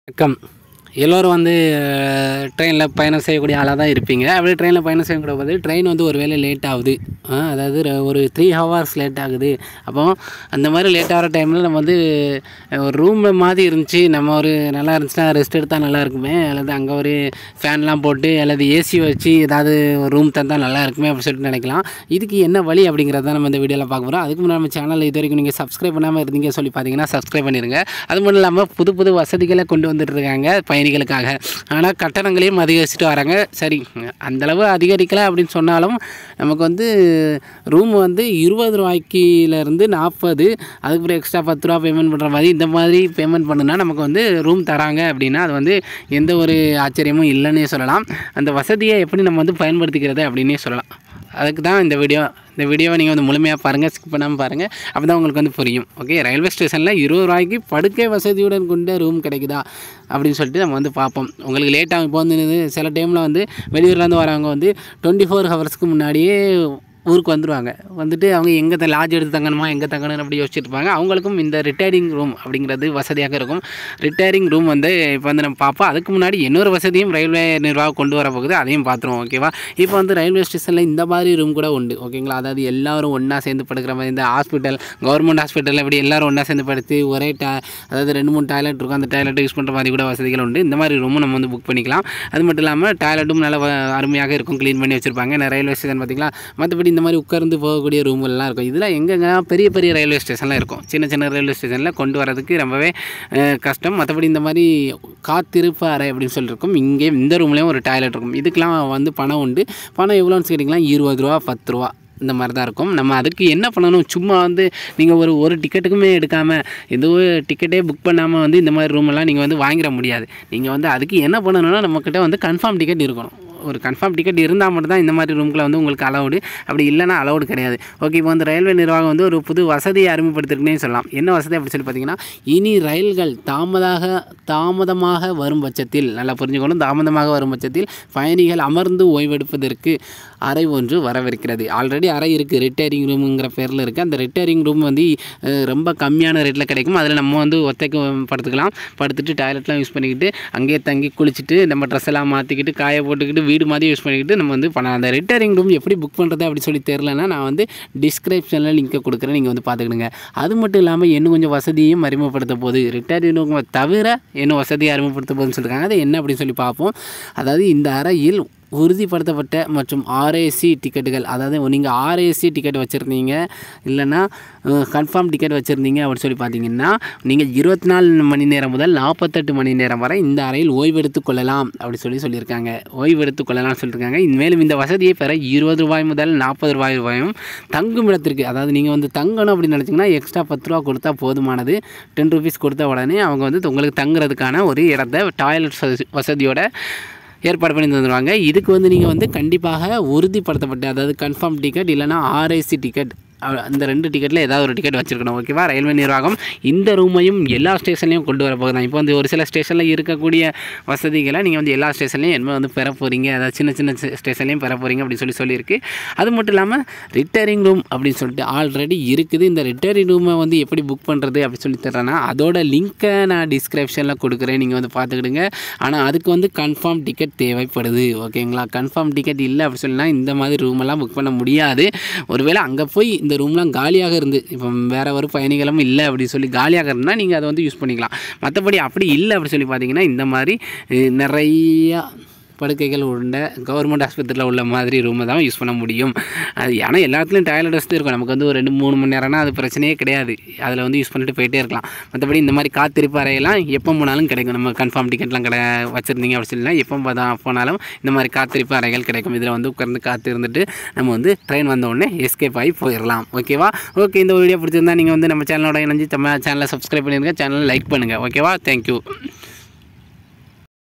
வணக்கம் எல்லோரும் வந்து ட்ரெயினில் பயணம் செய்யக்கூடிய ஆளாக தான் இருப்பீங்க அப்படி ட்ரெயினில் பயணம் செய்யக்கூடிய போது ட்ரெயின் வந்து ஒரு வேளை லேட் ஆகுது ஆ, அதாவது ர- ஒரு த்ரீ ஹவர்ஸ் லேட் ஆகுது அப்போ அந்த மாதிரி லேட் ஆகிற டைமில் நம்ம வந்து அஹ், ஒரு ரூம் மாதிரி இருந்துச்சு நம்ம ஒரு நல்லா இருந்துச்சுன்னா ரெஸ்ட் எடுத்தால் நல்லா இருக்குமே அல்லது அங்கே ஒரு ஃபேன்லாம் போட்டு அல்லது ஏசி வச்சு ஏதாவது ஒரு ரூம் தந்தால் நல்லா இருக்குமே அப்படின்னு சொல்லிட்டு நினைக்கலாம் இதுக்கு என்ன வழி அப்படிங்கிறத நம்ம இந்த வீடியோவில் பார்க்க போகிறோம் அதுக்கு முன்னாடி நம்ம சேனலில் இது வரைக்கும் நீங்கள் சப்ஸ்கிரைப் பண்ணாமல் இருந்தீங்க சொல்லி பார்த்தீங்கன்னா சப்ஸ்கிரைப் பண்ணிடுங்க அது மட்டும் இல்லாமல் புது புது வசதிகளை கொண்டு வந்துட்டு இருக்காங்க பயணிகளுக்காக ஆனால் கட்டணங்களையும் அதிகரிச்சுட்டு வராங்க சரி அந்தளவு அதிகரிக்கலை அப்படின்னு சொன்னாலும் நமக்கு வந்து ரூம் வந்து இருபது ரூபாய்க்கிலேருந்து நாற்பது அதுக்கப்புறம் எக்ஸ்ட்ரா பத்து ரூபா பேமெண்ட் பண்ணுற மாதிரி இந்த மாதிரி பேமெண்ட் பண்ணுனா நமக்கு வந்து ரூம் தராங்க அப்படின்னா அது வந்து எந்த ஒரு ஆச்சரியமும் இல்லைன்னே சொல்லலாம் அந்த வசதியை எப்படி நம்ம வந்து பயன்படுத்திக்கிறது அப்படின்னே சொல்லலாம் அதுக்கு தான் இந்த வீடியோ இந்த வீடியோவை நீங்கள் வந்து முழுமையாக பாருங்கள் ஸ்கிப் பண்ணாமல் பாருங்கள் அப்போ தான் உங்களுக்கு வந்து புரியும் ஓகே ரயில்வே ஸ்டேஷனில் இருபது ரூபாய்க்கு படுக்கை வசதியுடன் கொண்ட ரூம் கிடைக்குதா அப்படின்னு சொல்லிட்டு நம்ம வந்து பார்ப்போம் உங்களுக்கு லேட் ஆகும் இப்போ வந்து இது சில டைமில் வந்து வெளியூர்லேருந்து வரவங்க வந்து டுவெண்ட்டி ஃபோர் ஹவர்ஸ்க்கு முன்னாடியே ஊருக்கு வந்துடுவாங்க வந்துட்டு அவங்க எங்கே லாட்ஜ் எடுத்து தங்கணுமா எங்கே தங்கணும் அப்படி யோசிச்சுட்டு இருப்பாங்க அவங்களுக்கும் இந்த ரிட்டையரிங் ரூம் அப்படிங்கிறது வசதியாக இருக்கும் ரிட்டையரிங் ரூம் வந்து இப்போ வந்து நம்ம பார்ப்போம் அதுக்கு முன்னாடி இன்னொரு வசதியும் ரயில்வே நிர்வாகம் கொண்டு வர போகுது அதையும் பார்த்துருவோம் ஓகேவா இப்போ வந்து ரயில்வே ஸ்டேஷனில் இந்த மாதிரி ரூம் கூட உண்டு ஓகேங்களா அதாவது எல்லாரும் ஒன்றா சேர்ந்து படுக்கிற மாதிரி இந்த ஹாஸ்பிட்டல் கவர்மெண்ட் ஹாஸ்பிட்டலில் இப்படி எல்லாரும் ஒன்றா சேர்ந்து படுத்து ஒரே டா அதாவது ரெண்டு மூணு டாய்லெட் இருக்கும் அந்த டாய்லெட் யூஸ் பண்ணுற மாதிரி கூட வசதிகள் உண்டு இந்த மாதிரி ரூமும் நம்ம வந்து புக் பண்ணிக்கலாம் அது மட்டும் இல்லாமல் டாய்லெட்டும் நல்ல வ- அருமையாக இருக்கும் க்ளீன் பண்ணி வச்சுருப்பாங்க இந்த ரயில்வே ஸ்டேஷன் பார்த்திங்களா மற்றபடி இந்த மாதிரி உட்கார்ந்து போகக்கூடிய ரூம்கள்லாம் இருக்கும் இதில் எங்கெங்க பெரிய பெரிய ரயில்வே ஸ்டேஷன்லாம் இருக்கும் சின்ன சின்ன ரயில்வே ஸ்டேஷனில் கொண்டு வரதுக்கு ரொம்பவே அஹ், கஷ்டம் மற்றபடி இந்த மாதிரி காத்திருப்பு அறை அப்படின்னு சொல்லியிருக்கும் இங்கே இந்த ரூம்லேயும் ஒரு டாய்லெட் இருக்கும் இதுக்கெலாம் வந்து பணம் உண்டு பணம் எவ்வளோன்னு கேட்டிங்கன்னா இருபது ரூபா பத்து ரூபா இந்த மாதிரி தான் இருக்கும் நம்ம அதுக்கு என்ன பண்ணணும் சும்மா வந்து நீங்கள் ஒரு ஒரு டிக்கெட்டுக்குமே எடுக்காமல் எதுவும் டிக்கெட்டே புக் பண்ணாமல் வந்து இந்த மாதிரி ரூமெல்லாம் நீங்கள் வந்து வாங்கிட முடியாது நீங்கள் வந்து அதுக்கு என்ன பண்ணணும்னா நம்மக்கிட்ட வந்து கன்ஃபார்ம் டிக்கெட் இருக்கணும் ஒரு கன்ஃபார்ம் டிக்கெட் இருந்தால் மட்டும் தான் இந்த மாதிரி ரூம்குள்ள வந்து உங்களுக்கு அலௌடு அப்படி இல்லைன்னா அலௌடு கிடையாது ஓகே இப்போ வந்து ரயில்வே நிர்வாகம் வந்து ஒரு புது வசதியை அறிமுகப்படுத்திருக்குன்னே சொல்லலாம் என்ன வசதி அப்படி சொல்லி பார்த்தீங்கன்னா இனி ரயில்கள் தாமதாக தாமதமாக வரும் பட்சத்தில் நல்லா புரிஞ்சுக்கணும் தாமதமாக வரும் பட்சத்தில் பயணிகள் அமர்ந்து ஓய்வெடுப்பதற்கு அறை ஒன்று வரவிருக்கிறது ஆல்ரெடி அறை இருக்குது ரிட்டையரிங் ரூமுங்கிற பேரில் இருக்குது அந்த ரிட்டையரிங் ரூம் வந்து அஹ், ரொம்ப கம்மியான ரேட்டில் கிடைக்கும் அதில் நம்ம வந்து ஒத்தைக்கு படுத்துக்கலாம் படுத்துட்டு டாய்லெட்லாம் யூஸ் பண்ணிக்கிட்டு அங்கேயே தங்கி குளிச்சுட்டு நம்ம ட்ரெஸ் எல்லாம் மாற்றிக்கிட்டு காய போட்டுக்கிட்டு வீடு மாதிரி யூஸ் பண்ணிக்கிட்டு நம்ம வந்து பண்ணலாம் அந்த ரிட்டையரிங் ரூம் எப்படி புக் பண்ணுறது அப்படி சொல்லி தெரிலனா நான் வந்து டிஸ்கிரிப்ஷனில் லிங்கை கொடுக்குறேன் நீங்கள் வந்து பார்த்துக்கிடுங்க அது மட்டும் இல்லாமல் இன்னும் கொஞ்சம் வசதியும் அறிமுகப்படுத்த போகுது ரிட்டையரிங் ரூம் தவிர இன்னும் வசதியை அறிமுகப்படுத்த போகுதுன்னு சொல்லியிருக்காங்க அது என்ன அப்படின்னு சொல்லி பார்ப்போம் அதாவது இந்த அறையில் உறுதிப்படுத்தப்பட்ட மற்றும் ஆர்ஏசி டிக்கெட்டுகள் அதாவது நீங்கள் ஆர்ஏசி டிக்கெட் வச்சுருந்தீங்க இல்லைன்னா கன்ஃபார்ம் டிக்கெட் வச்சுருந்தீங்க அப்படின்னு சொல்லி பார்த்தீங்கன்னா நீங்கள் இருபத்தி நாலு மணி நேரம் முதல் நாற்பத்தெட்டு மணி நேரம் வரை இந்த அறையில் ஓய்வெடுத்துக் கொள்ளலாம் அப்படி சொல்லி சொல்லியிருக்காங்க ஓய்வெடுத்துக் கொள்ளலாம்னு சொல்லியிருக்காங்க இந்த மேலும் இந்த வசதியை பெற இருபது ரூபாய் முதல் நாற்பது ரூபாய் ரூபாயும் தங்கும் இடத்திற்கு அதாவது நீங்கள் வந்து தங்கணும் அப்படின்னு நினச்சிங்கன்னா எக்ஸ்ட்ரா பத்து ரூபா கொடுத்தா போதுமானது டென் ருபீஸ் கொடுத்த உடனே அவங்க வந்து உங்களுக்கு தங்குறதுக்கான ஒரு இடத்த டாய்லெட் வசதியோட ஏற்பாடு பண்ணி தந்துடுவாங்க இதுக்கு வந்து நீங்கள் வந்து கண்டிப்பாக உறுதிப்படுத்தப்பட்ட அதாவது கன்ஃபார்ம் டிக்கெட் இல்லைனா ஆர்ஐசி டிக்கெட் அந்த ரெண்டு டிக்கெட்டில் ஏதாவது ஒரு டிக்கெட் வச்சுருக்கணும் ஓகேவா ரயில்வே நிர்வாகம் இந்த ரூமையும் எல்லா ஸ்டேஷன்லையும் கொண்டு வர போகுதான் இப்போ வந்து ஒரு சில ஸ்டேஷனில் இருக்கக்கூடிய வசதிகளை நீங்கள் வந்து எல்லா ஸ்டேஷன்லையும் என்ன வந்து பெற போகிறீங்க அதாவது சின்ன சின்ன ஸ்டேஷன்லையும் பெற போகிறீங்க அப்படின்னு சொல்லி சொல்லியிருக்கு அது மட்டும் இல்லாமல் ரிட்டையரிங் ரூம் அப்படின்னு சொல்லிட்டு ஆல்ரெடி இருக்குது இந்த ரிட்டையரிங் ரூமை வந்து எப்படி புக் பண்ணுறது அப்படி சொல்லி தர்றேன்னா அதோட லிங்க்கை நான் டிஸ்கிரிப்ஷனில் கொடுக்குறேன் நீங்கள் வந்து பார்த்துக்கிடுங்க ஆனால் அதுக்கு வந்து கன்ஃபார்ம் டிக்கெட் தேவைப்படுது ஓகேங்களா கன்ஃபார்ம் டிக்கெட் இல்லை அப்படி சொன்னால் இந்த மாதிரி ரூமெல்லாம் புக் பண்ண முடியாது ஒருவேளை அங்கே போய் இந்த ரூம்லாம் காலியாக இருந்து இப்போ வேறு ஒரு பயணிகளும் இல்லை அப்படி சொல்லி காலியாக இருந்தால் நீங்கள் அதை வந்து யூஸ் பண்ணிக்கலாம் மற்றபடி அப்படி இல்லை அப்படி சொல்லி பார்த்தீங்கன்னா இந்த மாதிரி அஹ், நிறையா படுக்கைகள் உள்ள கவர்மெண்ட் ஆஸ்பத்திரியில் உள்ள மாதிரி ரூமை தான் யூஸ் பண்ண முடியும் அது ஏன்னா எல்லா இடத்துலையும் டாய்லெட் வசதி இருக்கும் நமக்கு வந்து ஒரு ரெண்டு மூணு மணி நேரம்னா அது பிரச்சனையே கிடையாது அதில் வந்து யூஸ் பண்ணிட்டு போயிட்டே இருக்கலாம் மற்றபடி இந்த மாதிரி காத்திருப்பு அறையெல்லாம் எப்போ போனாலும் கிடைக்கும் நம்ம கன்ஃபார்ம் டிக்கெட்லாம் கடை வச்சுருந்தீங்க அப்படி சொல்லி எப்போ பார்த்தா போனாலும் இந்த மாதிரி காத்திருப்பு அறைகள் கிடைக்கும் இதில் வந்து உட்கார்ந்து காத்து இருந்துட்டு நம்ம வந்து ட்ரெயின் வந்த உடனே எஸ்கேப் ஆகி போயிடலாம் ஓகேவா ஓகே இந்த வீடியோ பிடிச்சிருந்தா நீங்கள் வந்து நம்ம சேனலோட இணைஞ்சு நம்ம சேனலை சப்ஸ்கிரைப் பண்ணிடுங்க சேனலை லைக் பண்ணுங்கள் ஓகேவா தேங்க்யூ